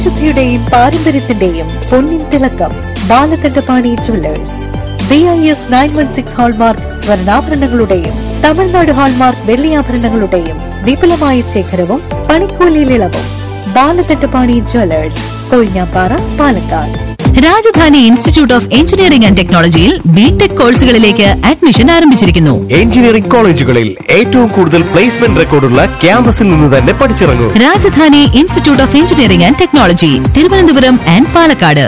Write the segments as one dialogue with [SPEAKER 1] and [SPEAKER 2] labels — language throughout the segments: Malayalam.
[SPEAKER 1] ശുദ്ധിയുടെയും പാരമ്പര്യത്തിന്റെയും പൊന്നിൻ തിളക്കം Balakandapani jewellers B I S nine one six hallmark സ്വർണ്ണാഭരണങ്ങളുടെയും തമിഴ്നാട് ഹാൾമാർക്ക് വെള്ളിയാഭരണങ്ങളുടെയും വിപുലമായ ശേഖരവും പണിക്കൂലിയിൽ ഇളവും Balakandapani jewellers Kozhinjampara Palakkad
[SPEAKER 2] Rajadhani institute of engineering and ടെക്നോളജിയിൽ ബിടെക് കോഴ്സുകളിലേക്ക് അഡ്മിഷൻ ആരംഭിച്ചിരിക്കുന്നു
[SPEAKER 3] എഞ്ചിനീയറിംഗ് കോളേജുകളിൽ ഏറ്റവും കൂടുതൽ പ്ലേസ്മെന്റ് റെക്കോർഡുള്ള ക്യാമ്പസിൽ നിന്ന് തന്നെ പഠിച്ചിറങ്ങൂ
[SPEAKER 2] Rajadhani institute of engineering and technology Thiruvananthapuram and Palakkad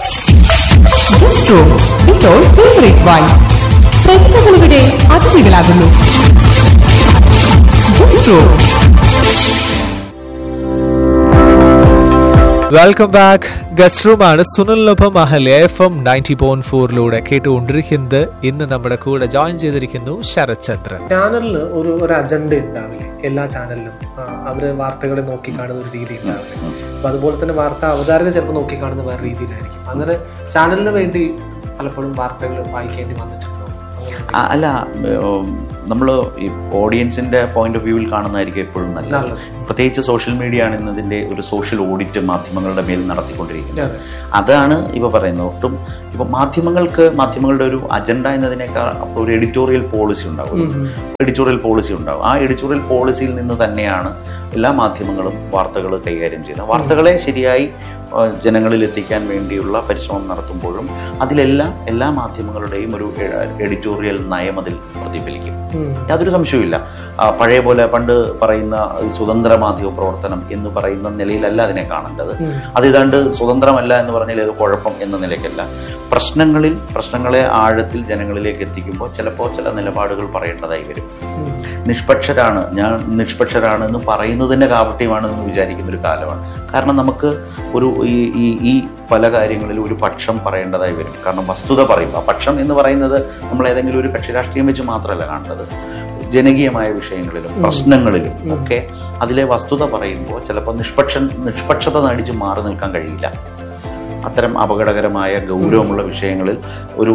[SPEAKER 4] ഇപ്പോൾ ഫേവറേറ്റ് വൈൻ പ്രതിഭകളിവിടെ അതിഥികളാകുന്നു ഗുസ്റ്റോ
[SPEAKER 5] വെൽക്കം ബാക്ക് ഗസ്റ്റ് റൂമാണ് സുനിലിനൊപ്പം Ahalya F M ninety point ഫോറിലൂടെ കേട്ടുകൊണ്ടിരിക്കുന്നത് ഇന്ന് നമ്മുടെ കൂടെ ജോയിൻ ചെയ്തിരിക്കുന്നു ശരത് ചന്ദ്രൻ
[SPEAKER 6] ചാനലിന് ഒരു ഒരു അജണ്ട ഉണ്ടാവില്ലേ എല്ലാ ചാനലിലും ആ, അവര് വാർത്തകളെ നോക്കി കാണുന്ന ഒരു രീതി ഉണ്ടാവില്ലേ അപ്പൊ അതുപോലെ തന്നെ വാർത്ത അവതാരക ചിലപ്പോൾ നോക്കി കാണുന്ന വേറെ രീതിയിലായിരിക്കും അങ്ങനെ ചാനലിന് വേണ്ടി പലപ്പോഴും വാർത്തകൾ വായിക്കേണ്ടി വന്നിട്ടുണ്ടോ അങ്ങനെ
[SPEAKER 7] ആ, അല്ല നമ്മൾ ഈ ഓഡിയൻസിന്റെ പോയിന്റ് ഓഫ് വ്യൂവിൽ കാണുന്നതായിരിക്കും എപ്പോഴും നല്ലത്
[SPEAKER 6] നല്ലത്.
[SPEAKER 7] പ്രത്യേകിച്ച് സോഷ്യൽ മീഡിയ ആണ് ഇന്നതിന്റെ ഒരു സോഷ്യൽ ഓഡിറ്റ് മാധ്യമങ്ങളുടെ മേൽ നടത്തിക്കൊണ്ടിരിക്കുന്നത്
[SPEAKER 6] അതെ.
[SPEAKER 7] അതാണ് ഇപ്പൊ പറയുന്നത് ഒട്ടും ഇപ്പൊ മാധ്യമങ്ങൾക്ക് മാധ്യമങ്ങളുടെ ഒരു അജണ്ട എന്നതിനേക്കാൾ അപ്പോൾ ഒരു എഡിറ്റോറിയൽ പോളിസി ഉണ്ടാവും എഡിറ്റോറിയൽ പോളിസി ഉണ്ടാവും ആ എഡിറ്റോറിയൽ പോളിസിയിൽ നിന്ന് തന്നെയാണ് എല്ലാ മാധ്യമങ്ങളും വാർത്തകൾ കൈകാര്യം ചെയ്യുന്നത് വാർത്തകളെ ശരിയായി ആ, ജനങ്ങളിൽ എത്തിക്കാൻ വേണ്ടിയുള്ള പരിശ്രമം നടത്തുമ്പോഴും അതിലെല്ലാം എല്ലാ മാധ്യമങ്ങളുടെയും ഒരു എ- എഡിറ്റോറിയൽ നയം അതിൽ പ്രതിഫലിക്കും യാതൊരു സംശയവുമില്ല ആ, പഴയ പോലെ പണ്ട് പറയുന്ന ഈ സ്വതന്ത്ര മാധ്യമ പ്രവർത്തനം എന്ന് പറയുന്ന നിലയിലല്ല അതിനെ കാണേണ്ടത് അത് ഏതാണ്ട് സ്വതന്ത്രമല്ല എന്ന് പറഞ്ഞാൽ ഏത് കുഴപ്പം എന്ന നിലയ്ക്കല്ല പ്രശ്നങ്ങളിൽ പ്രശ്നങ്ങളെ ആഴത്തിൽ ജനങ്ങളിലേക്ക് എത്തിക്കുമ്പോൾ ചിലപ്പോൾ ചില നിലപാടുകൾ പറയേണ്ടതായി വരും നിഷ്പക്ഷരാണ് ഞാൻ നിഷ്പക്ഷരാണ് എന്ന് പറയുന്നതിന്റെ കാപട്യമാണ് എന്ന് വിചാരിക്കുന്ന ഒരു കാലമാണ് കാരണം നമുക്ക് ഒരു ഈ ഈ ഈ പല കാര്യങ്ങളിലും ഒരു പക്ഷം പറയേണ്ടതായി വരും കാരണം വസ്തുത പറയുമ്പോൾ പക്ഷം എന്ന് പറയുന്നത് നമ്മൾ ഏതെങ്കിലും ഒരു കക്ഷി രാഷ്ട്രീയം വെച്ച് മാത്രമല്ല കാണേണ്ടത് ജനകീയമായ വിഷയങ്ങളിലും പ്രശ്നങ്ങളിലും ഒക്കെ അതിലെ വസ്തുത പറയുമ്പോൾ ചിലപ്പോൾ നിഷ്പക്ഷ നിഷ്പക്ഷത നടിച്ച് മാറി നിൽക്കാൻ കഴിയില്ല അത്തരം അപകടകരമായ ഗൗരവമുള്ള വിഷയങ്ങളിൽ ഒരു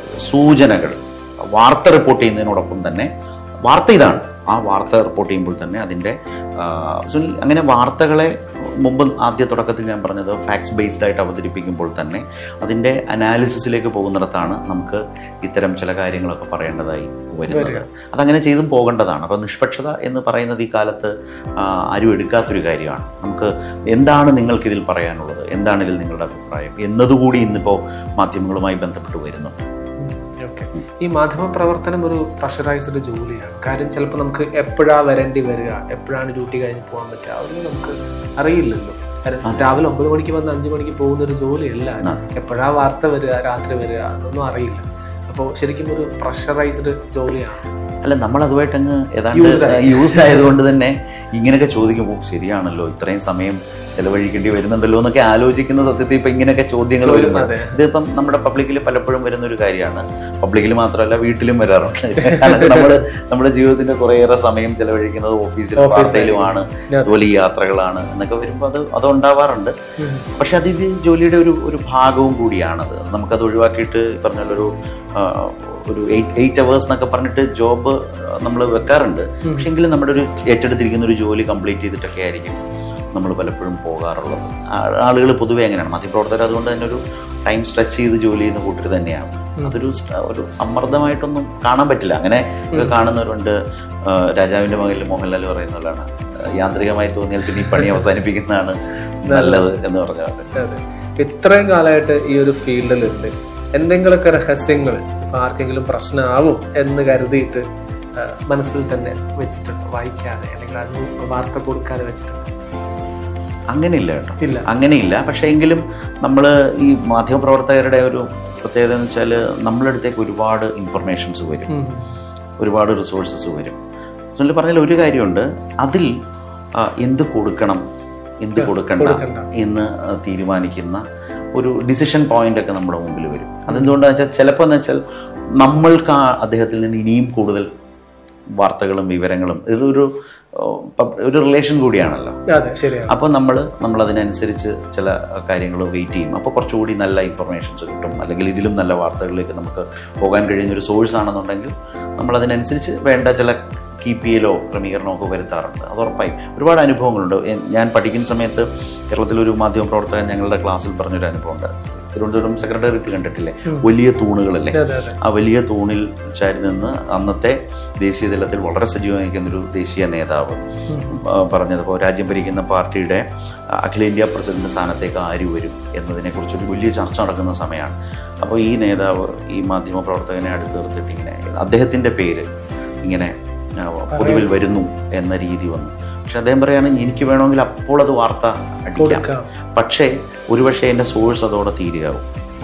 [SPEAKER 7] സൂചനകൾ വാർത്ത റിപ്പോർട്ട് ചെയ്യുന്നതിനോടൊപ്പം തന്നെ വാർത്ത ഇതാണ് ആ വാർത്ത റിപ്പോർട്ട് ചെയ്യുമ്പോൾ തന്നെ അതിൻ്റെ ആ, സുനിൽ അങ്ങനെ വാർത്തകളെ മുമ്പ് ആദ്യ തുടക്കത്തിൽ ഞാൻ പറഞ്ഞത് ഫാക്ട്സ് ബേസ്ഡ് ആയിട്ട് അവതരിപ്പിക്കുമ്പോൾ തന്നെ അതിൻ്റെ അനാലിസിസിലേക്ക് പോകുന്നിടത്താണ് നമുക്ക് ഇത്തരം ചില കാര്യങ്ങളൊക്കെ പറയേണ്ടതായി വരുന്നത് അതങ്ങനെ ചെയ്തും പോകേണ്ടതാണ് അപ്പോൾ നിഷ്പക്ഷത എന്ന് പറയുന്നത് ഈ കാലത്ത് ആ, ആരും എടുക്കാത്തൊരു കാര്യമാണ് നമുക്ക് എന്താണ് നിങ്ങൾക്കിതിൽ പറയാനുള്ളത് എന്താണ് ഇതിൽ നിങ്ങളുടെ അഭിപ്രായം എന്നതുകൂടി ഇന്നിപ്പോൾ മാധ്യമങ്ങളുമായി ബന്ധപ്പെട്ട് വരുന്നുണ്ട്
[SPEAKER 6] ഓക്കെ ഈ മാധ്യമ പ്രവർത്തനം ഒരു പ്രഷറൈസ്ഡ് ജോലിയാണ് കാര്യം ചിലപ്പോൾ നമുക്ക് എപ്പോഴാ വരേണ്ടി വരിക എപ്പോഴാണ് ഡ്യൂട്ടി കഴിഞ്ഞ് പോകാൻ പറ്റുക അതൊന്നും നമുക്ക് അറിയില്ലല്ലോ കാര്യം രാവിലെ ഒമ്പത് മണിക്ക് വന്ന് അഞ്ചു മണിക്ക് പോകുന്ന ഒരു ജോലിയല്ല എപ്പോഴാ വാർത്ത വരിക രാത്രി വരിക അതൊന്നും അറിയില്ല അപ്പോൾ ശരിക്കും ഒരു പ്രഷറൈസ്ഡ് ജോലിയാണ്
[SPEAKER 7] അല്ല നമ്മൾ അതുമായിട്ട് അങ്ങ് ഏതാണ്ട്
[SPEAKER 6] Used ആയി.
[SPEAKER 7] യൂസ്ഡ് ആയതുകൊണ്ട് തന്നെ ഇങ്ങനെയൊക്കെ ചോദിക്കുമ്പോൾ ശരിയാണല്ലോ ഇത്രയും സമയം ചെലവഴിക്കേണ്ടി വരുന്നുണ്ടല്ലോ എന്നൊക്കെ ആലോചിക്കുന്ന സത്യത്തിൽ ഇപ്പൊ ഇങ്ങനെയൊക്കെ ചോദ്യങ്ങൾ
[SPEAKER 6] ചോദ്യം,
[SPEAKER 7] വരുന്നത്
[SPEAKER 6] അതെ.
[SPEAKER 7] ഇതിപ്പം നമ്മുടെ പബ്ലിക്കിൽ പലപ്പോഴും വരുന്ന ഒരു കാര്യമാണ് പബ്ലിക്കിൽ മാത്രമല്ല വീട്ടിലും വരാറുണ്ട് കാരണം നമ്മള് നമ്മുടെ ജീവിതത്തിന്റെ കുറേയേറെ സമയം ചെലവഴിക്കുന്നത് ഓഫീസിലും
[SPEAKER 6] ഓഫീസിലും.
[SPEAKER 7] വാർത്തയിലുമാണ് അതുപോലെ ഈ യാത്രകളാണ് എന്നൊക്കെ വരുമ്പോൾ അത് അത് ഉണ്ടാവാറുണ്ട് പക്ഷെ അത് ഇത് ജോലിയുടെ ഒരു ഒരു ഭാഗവും കൂടിയാണത് നമുക്കത് ഒഴിവാക്കിയിട്ട് ഈ പറഞ്ഞ പോലെ ഒരു ആ, ഒരു എയ്റ്റ് എയ്റ്റ് അവേഴ്സ് എന്നൊക്കെ പറഞ്ഞിട്ട് ജോബ് നമ്മൾ വെക്കാറുണ്ട് പക്ഷെ എങ്കിലും നമ്മുടെ ഒരു ഏറ്റെടുത്തിരിക്കുന്ന ഒരു ജോലി കംപ്ലീറ്റ് ചെയ്തിട്ടൊക്കെ ആയിരിക്കും നമ്മൾ പലപ്പോഴും പോകാറുള്ളത് ആളുകൾ പൊതുവെ അങ്ങനെയാണ് മാധ്യമപ്രവർത്തകർ അതുകൊണ്ട് തന്നെ ഒരു ടൈം സ്ട്രെച്ച് ചെയ്ത് ജോലി ചെയ്യുന്ന കൂട്ടർ തന്നെയാണ് അതൊരു സ്റ്റ- ഒരു സമ്മർദ്ദമായിട്ടൊന്നും കാണാൻ പറ്റില്ല അങ്ങനെ ഒക്കെ കാണുന്നവരുണ്ട് ആ, രാജാവിന്റെ മകനിൽ മോഹൻലാൽ പറയുന്ന പോലെയാണ് ആ, യാന്ത്രികമായി തോന്നിയാൽ പിന്നെ ഈ പണി അവസാനിപ്പിക്കുന്നതാണ് നല്ലത് എന്ന് പറഞ്ഞ പോലെ
[SPEAKER 6] അതെ ഇത്രയും കാലമായിട്ട് ഈ ഒരു ഫീൽഡിലുണ്ട് എന്തെങ്കിലുമൊക്കെ രഹസ്യങ്ങൾ ഇപ്പൊ ആർക്കെങ്കിലും പ്രശ്നമാവും എന്ന് കരുതിയിട്ട് ആ, മനസ്സിൽ തന്നെ വെച്ചിട്ടുണ്ട് വായിക്കാതെ അല്ലെങ്കിൽ അത് വാർത്ത കൊടുക്കാതെ വെച്ചിട്ടുണ്ട്
[SPEAKER 7] അങ്ങനെയില്ല കേട്ടോ
[SPEAKER 6] ഇല്ല.
[SPEAKER 7] അങ്ങനെയില്ല പക്ഷേ എങ്കിലും നമ്മൾ ഈ മാധ്യമപ്രവർത്തകരുടെ ഒരു പ്രത്യേകത എന്ന് വെച്ചാൽ നമ്മുടെ അടുത്തേക്ക് ഒരുപാട് ഇൻഫർമേഷൻസ് വരും ഒരുപാട് റിസോഴ്സസ് വരും സുനിൽ പറഞ്ഞാൽ ഒരു കാര്യമുണ്ട് അതിൽ ആ, എന്ത് കൊടുക്കണം എന്ത് കൊടുക്കണ്ട
[SPEAKER 6] കൊടുക്കണ്ട.
[SPEAKER 7] എന്ന് ആ, തീരുമാനിക്കുന്ന ഒരു ഡിസിഷൻ പോയിന്റ് ഒക്കെ നമ്മുടെ മുമ്പിൽ വരും അതെന്തുകൊണ്ടാന്ന് വെച്ചാൽ ചിലപ്പോൾ എന്ന് വെച്ചാൽ നമ്മൾക്ക് ആ അദ്ദേഹത്തിൽ നിന്ന് ഇനിയും കൂടുതൽ വാർത്തകളും വിവരങ്ങളും ഇതൊരു ആ, പബ്- ഒരു റിലേഷൻ കൂടിയാണല്ലോ
[SPEAKER 6] അതെ ശരിയാണ്
[SPEAKER 7] അപ്പോൾ നമ്മൾ നമ്മൾ അതിനനുസരിച്ച് ചില കാര്യങ്ങൾ വെയിറ്റ് ചെയ്യും അപ്പോൾ കുറച്ചുകൂടി നല്ല ഇൻഫർമേഷൻസ് കിട്ടും അല്ലെങ്കിൽ ഇതിലും നല്ല വാർത്തകളിലേക്ക് നമുക്ക് പോകാൻ കഴിയുന്ന ഒരു സോഴ്സ് ആണെന്നുണ്ടെങ്കിൽ നമ്മൾ അതിനനുസരിച്ച് വേണ്ട ചില കീപ്പ് ചെയ്യലോ ക്രമീകരണമോ ഒക്കെ വരുത്താറുണ്ട് അത് ഉറപ്പായി ഒരുപാട് അനുഭവങ്ങളുണ്ട് എ- ഞാൻ പഠിക്കുന്ന സമയത്ത് കേരളത്തിലൊരു മാധ്യമ പ്രവർത്തകൻ ഞങ്ങളുടെ ക്ലാസ്സിൽ പറഞ്ഞൊരു അനുഭവമുണ്ട് തിരുവനന്തപുരം സെക്രട്ടേറിയറ്റ് കണ്ടിട്ടില്ലേ വലിയ തൂണുകളല്ലേ
[SPEAKER 6] അതെ അതെ
[SPEAKER 7] ആ വലിയ തൂണിൽ ചാരി നിന്ന് അന്നത്തെ ദേശീയ തലത്തിൽ വളരെ സജീവമായിരിക്കുന്ന ഒരു ദേശീയ നേതാവ് ആ, പറഞ്ഞതുപോലെ രാജ്യം ഭരിക്കുന്ന പാർട്ടിയുടെ അഖിലേന്ത്യാ പ്രസിഡന്റ് സ്ഥാനത്തേക്ക് ആര് വരും എന്നതിനെക്കുറിച്ചൊരു വലിയ ചർച്ച നടക്കുന്ന സമയമാണ് അപ്പോൾ ഈ നേതാവ് ഈ മാധ്യമ പ്രവർത്തകനെ അടുത്ത് നിർത്തിയിട്ട് ഇങ്ങനെ അദ്ദേഹത്തിൻ്റെ പേര് ഇങ്ങനെ ആ, പൊതുവിൽ വരുന്നു എന്ന രീതി വന്നു പക്ഷെ അദ്ദേഹം പറയാണ് എനിക്ക് വേണമെങ്കിൽ അപ്പോൾ അത് വാർത്ത അടിക്കാം
[SPEAKER 6] കൊടുക്കാം.
[SPEAKER 7] പക്ഷേ ഒരുപക്ഷെ എൻ്റെ സോഴ്സ് അതോടെ തീരുകയാവും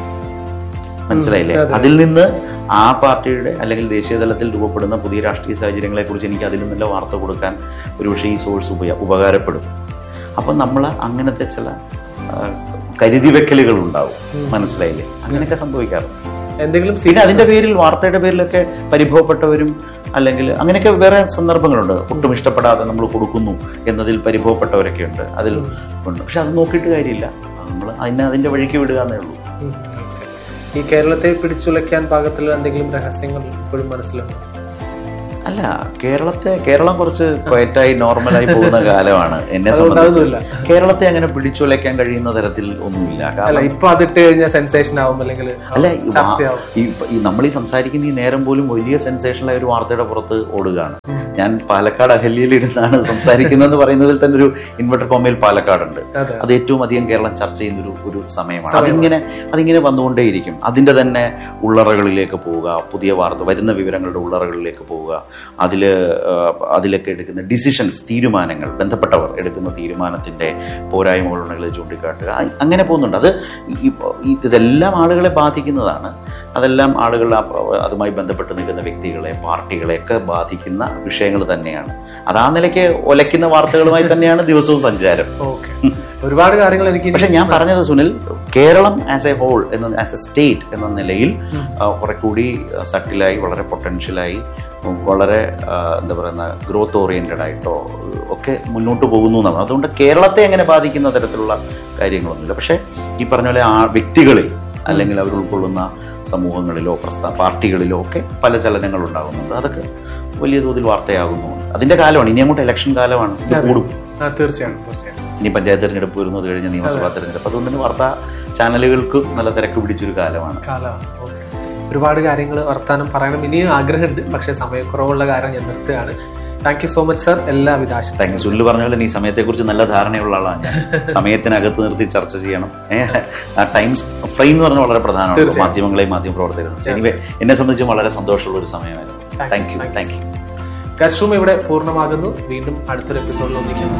[SPEAKER 7] മനസ്സിലായില്ലേ
[SPEAKER 6] അതെ.
[SPEAKER 7] അതിൽ നിന്ന് ആ പാർട്ടിയുടെ അല്ലെങ്കിൽ ദേശീയ തലത്തിൽ രൂപപ്പെടുന്ന പുതിയ രാഷ്ട്രീയ സാഹചര്യങ്ങളെ കുറിച്ച് എനിക്ക് അതിൽ നിന്നുള്ള വാർത്ത കൊടുക്കാൻ ഒരുപക്ഷെ ഈ സോഴ്സ് ഉപയ ഉപകാരപ്പെടും അപ്പം നമ്മൾ അങ്ങനത്തെ ചില ആ, കരുതി വെക്കലുകൾ ഉണ്ടാവും മനസ്സിലായില്ലേ അങ്ങനെയൊക്കെ സംഭവിക്കാറുണ്ട്
[SPEAKER 6] എന്തെങ്കിലും
[SPEAKER 7] പിന്നെ അതിന്റെ പേരിൽ വാർത്തയുടെ പേരിലൊക്കെ പരിഭവപ്പെട്ടവരും അല്ലെങ്കിൽ അങ്ങനെയൊക്കെ വേറെ സന്ദർഭങ്ങളുണ്ട് ഒട്ടും ഇഷ്ടപ്പെടാതെ നമ്മൾ കൊടുക്കുന്നു എന്നതിൽ പരിഭവപ്പെട്ടവരൊക്കെ ഉണ്ട് അതിൽ ഉണ്ട് പക്ഷെ അത് നോക്കിയിട്ട് കാര്യമില്ല നമ്മൾ അതിനെ അതിന്റെ വഴിക്ക് വിടുക എന്നേ ഉള്ളൂ
[SPEAKER 6] ഉം, okay. ഈ കേരളത്തെ പിടിച്ചുലയ്ക്കാൻ പാകത്തിലുള്ള എന്തെങ്കിലും രഹസ്യങ്ങൾ ഇപ്പോഴും മനസ്സിലുണ്ടോ
[SPEAKER 7] അല്ല കേരളത്തെ കേരളം കുറച്ച് ക്വയറ്റായി നോർമലായി പോകുന്ന കാലമാണ് എന്നെ
[SPEAKER 6] അതുകൊണ്ട്
[SPEAKER 7] സംബന്ധിച്ച്
[SPEAKER 6] അതൊന്നുമില്ല.
[SPEAKER 7] കേരളത്തെ അങ്ങനെ പിടിച്ചുലയ്ക്കാൻ കഴിയുന്ന തരത്തിൽ ഒന്നുമില്ല
[SPEAKER 6] അല്ല
[SPEAKER 7] കാരണം
[SPEAKER 6] ഇപ്പൊ അതിട്ട് കഴിഞ്ഞാൽ സെൻസേഷൻ ആവും അല്ലെങ്കിൽ
[SPEAKER 7] അല്ല ഈ വാ-
[SPEAKER 6] ചർച്ചയാവും
[SPEAKER 7] ഈ ഈ നമ്മൾ ഈ സംസാരിക്കുന്ന ഈ നേരം പോലും വലിയ സെൻസേഷനായ ഒരു വാർത്തയുടെ പുറത്ത് ഓടുകയാണ് ഞാൻ പാലക്കാട് അഹല്യയിൽ ഇരുന്നാണ് സംസാരിക്കുന്നതെന്ന് പറയുന്നതിൽ തന്നെ ഒരു ഇൻവെർട്ടർ കോമയിൽ പാലക്കാടുണ്ട്
[SPEAKER 6] അതെ
[SPEAKER 7] അത് ഏറ്റവും അധികം കേരളം ചർച്ച ചെയ്യുന്ന ഒരു ഒരു സമയമാണ് അതിങ്ങനെ അതിങ്ങനെ വന്നുകൊണ്ടേയിരിക്കും അതിന്റെ തന്നെ ഉള്ളറകളിലേക്ക് പോവുക പുതിയ വാർത്ത വരുന്ന വിവരങ്ങളുടെ ഉള്ളറകളിലേക്ക് പോവുക അതിൽ അതിലൊക്കെ എടുക്കുന്ന ഡിസിഷൻസ് തീരുമാനങ്ങൾ ബന്ധപ്പെട്ടവർ എടുക്കുന്ന തീരുമാനത്തിന്റെ പോരായ്മകളുണ്ടെങ്കിൽ ചൂണ്ടിക്കാട്ടുക അ- അങ്ങനെ പോകുന്നുണ്ട് അത് ഈ- ഈ- ഇതെല്ലാം ആളുകളെ ബാധിക്കുന്നതാണ് അതെല്ലാം ആളുകൾ ആ- അതുമായി ബന്ധപ്പെട്ട് നിൽക്കുന്ന വ്യക്തികളെ പാർട്ടികളെ ഒക്കെ ബാധിക്കുന്ന വിഷയങ്ങൾ തന്നെയാണ് അത് ആ നിലയ്ക്ക് ഒലയ്ക്കുന്ന വാർത്തകളുമായി തന്നെയാണ് ദിവസവും സഞ്ചാരം
[SPEAKER 6] ഓക്കെ ഒരുപാട് കാര്യങ്ങൾ എനിക്ക് ഇനി-
[SPEAKER 7] പക്ഷെ ഞാൻ പറഞ്ഞത് Sunil Keralam as a whole എന്ന ആസ് എ സ്റ്റേറ്റ് എന്ന നിലയിൽ ആ, കുറെ കൂടി സട്ടിലായി വളരെ പൊട്ടൻഷ്യലായി വളരെ ആ, എന്താ പറയുന്ന ഗ്രോത്ത് ഓറിയന്റഡ് ആയിട്ടോ ഒക്കെ മുന്നോട്ട് പോകുന്നു എന്നാണ് അതുകൊണ്ട് കേരളത്തെ എങ്ങനെ ബാധിക്കുന്ന തരത്തിലുള്ള കാര്യങ്ങളൊന്നുമില്ല പക്ഷെ ഈ പറഞ്ഞ പോലെ ആ വ്യക്തികളിൽ അല്ലെങ്കിൽ അവർ ഉൾക്കൊള്ളുന്ന സമൂഹങ്ങളിലോ പ്രസ്ഥാ പാർട്ടികളിലോ ഒക്കെ പല ചലനങ്ങൾ ഉണ്ടാകുന്നുണ്ട് അതൊക്കെ വലിയ തോതിൽ വാർത്തയാകുന്നുണ്ട് അതിന്റെ കാലമാണ് ഇനി അങ്ങോട്ട് ഇലക്ഷൻ കാലമാണ് ഇത് കൂടും
[SPEAKER 6] ആ തീർച്ചയായും തീർച്ചയായും
[SPEAKER 7] ഇനി പഞ്ചായത്ത് തെരഞ്ഞെടുപ്പ് വരുന്നത് കഴിഞ്ഞ് നിയമസഭാ തെരഞ്ഞെടുപ്പ് അതുകൊണ്ട് തന്നെ വാർത്താ ചാനലുകൾക്ക് നല്ല തിരക്ക് പിടിച്ചൊരു കാലമാണ്
[SPEAKER 6] കാലമാണ് ഓക്കെ ഒരുപാട് കാര്യങ്ങൾ വർത്താനം പറയണം ഇനിയും ആഗ്രഹമുണ്ട് പക്ഷെ സമയക്കുറവുള്ള കാരണം ഞാൻ നിർത്തുകയാണ് thank you so much sir എല്ലാവിധ ആശംസകളും
[SPEAKER 7] താങ്ക് യു സുല്ല് പറഞ്ഞ പോലെ ഈ സമയത്തെക്കുറിച്ച് നല്ല ധാരണയുള്ള ആളാണ് ഞാൻ സമയത്തിനകത്ത് നിർത്തി ചർച്ച ചെയ്യണം ഏഹ് ആ ടൈം ഫ്രെയിം എന്ന് പറഞ്ഞാൽ വളരെ പ്രധാനമാണ്
[SPEAKER 6] തീർച്ചയായും.
[SPEAKER 7] മാധ്യമങ്ങളെയും മാധ്യമ പ്രവർത്തകരും എനിവേ എന്നെ സംബന്ധിച്ച് വളരെ സന്തോഷമുള്ള ഒരു സമയമായിരുന്നു thank you thank you
[SPEAKER 6] guest room ഇവിടെ പൂർണ്ണമാകുന്നു വീണ്ടും അടുത്തൊരു എപ്പിസോഡിൽ ഒന്നിക്കുന്നു